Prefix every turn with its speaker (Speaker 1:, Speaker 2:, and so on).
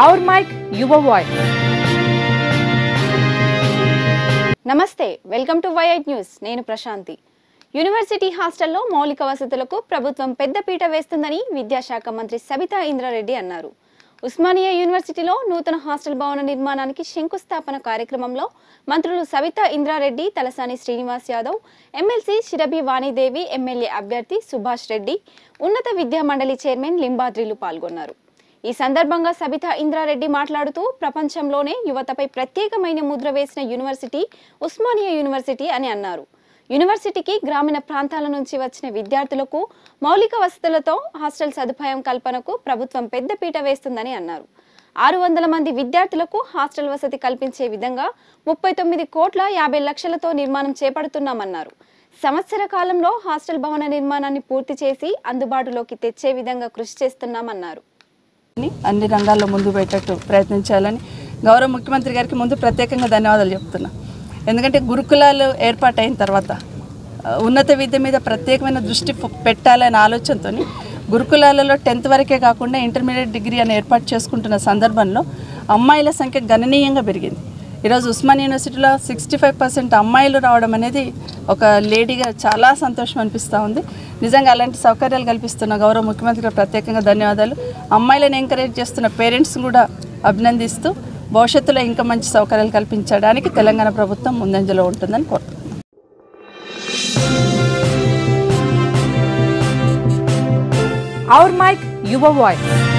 Speaker 1: hour mic your voice
Speaker 2: నమస్తే welcome to వైఐట్ news నేను ప్రశాంతి యూనివర్సిటీ హాస్టల్లో మౌలిక వసతులకు ప్రభుత్వం పెద్దపీట వేస్తుందని విద్యాశాఖ మంత్రి సబితా ఇంద్రారెడ్డి అన్నారు ఉస్మానియా యూనివర్సిటీలో నూతన హాస్టల్ భవన నిర్మాణానికి శంకుస్థాపన కార్యక్రమంలో మంత్రులు సబితా ఇంద్రారెడ్డి తలసాని శ్రీనివాస్ యాదవ్ ఎమ్మెల్సీ శిరభి వాణిదేవి ఎమ్మెల్యే అభ్యర్థి సుభాష్ రెడ్డి ఉన్నత విద్యా మండలి చైర్మన్ లింబాద్రిలు పాల్గొన్నారు ఈ సందర్భంగా సబితా ఇంద్రారెడ్డి మాట్లాడుతూ ప్రపంచంలోనే యువతపై ప్రత్యేకమైన ముద్ర వేసిన యూనివర్సిటీ ఉస్మానియా యూనివర్సిటీ అని అన్నారు యూనివర్సిటీకి గ్రామీణ ప్రాంతాల నుంచి వచ్చిన విద్యార్థులకు మౌలిక వసతులతో హాస్టల్ సదుపాయం కల్పనకు ప్రభుత్వం పెద్దపీట వేస్తుందని అన్నారు ఆరు వందల మంది విద్యార్థులకు హాస్టల్ వసతి కల్పించే విధంగా ముప్పై తొమ్మిది కోట్ల యాభై లక్షలతో నిర్మాణం చేపడుతున్నామన్నారు సంవత్సర కాలంలో హాస్టల్ భవన నిర్మాణాన్ని పూర్తి చేసి అందుబాటులోకి తెచ్చే విధంగా కృషి చేస్తున్నామన్నారు
Speaker 3: ని అన్ని రంగాల్లో ముందు పెట్టట్టు ప్రయత్నించాలని గౌరవ ముఖ్యమంత్రి గారికి ముందు ప్రత్యేకంగా ధన్యవాదాలు చెప్తున్నా ఎందుకంటే గురుకులాలు ఏర్పాటైన తర్వాత ఆ, ఉన్నత విద్య మీద ప్రత్యేకమైన దృష్టి ఫ- పెట్టాలనే ఆలోచనతో గురుకులాలలో టెన్త్ వరకే కాకుండా ఇంటర్మీడియట్ డిగ్రీ అని ఏర్పాటు చేసుకుంటున్న సందర్భంలో అమ్మాయిల సంఖ్య గణనీయంగా పెరిగింది ఈరోజు ఉస్మాన్ యూనివర్సిటీలో సిక్స్టీ ఫైవ్ పర్సెంట్ అమ్మాయిలు రావడం అనేది ఒక లేడీగా చాలా సంతోషం అనిపిస్తూ ఉంది నిజంగా అలాంటి సౌకర్యాలు కల్పిస్తున్న గౌరవ ముఖ్యమంత్రి గారు ప్రత్యేకంగా ధన్యవాదాలు అమ్మాయిలను ఎంకరేజ్ చేస్తున్న పేరెంట్స్ కూడా అభినందిస్తూ భవిష్యత్తులో ఇంకా మంచి సౌకర్యాలు కల్పించడానికి తెలంగాణ ప్రభుత్వం ముందంజలో ఉంటుందని కోరుతున్నాను
Speaker 1: అవర్ మైక్ యువర్ వాయిస్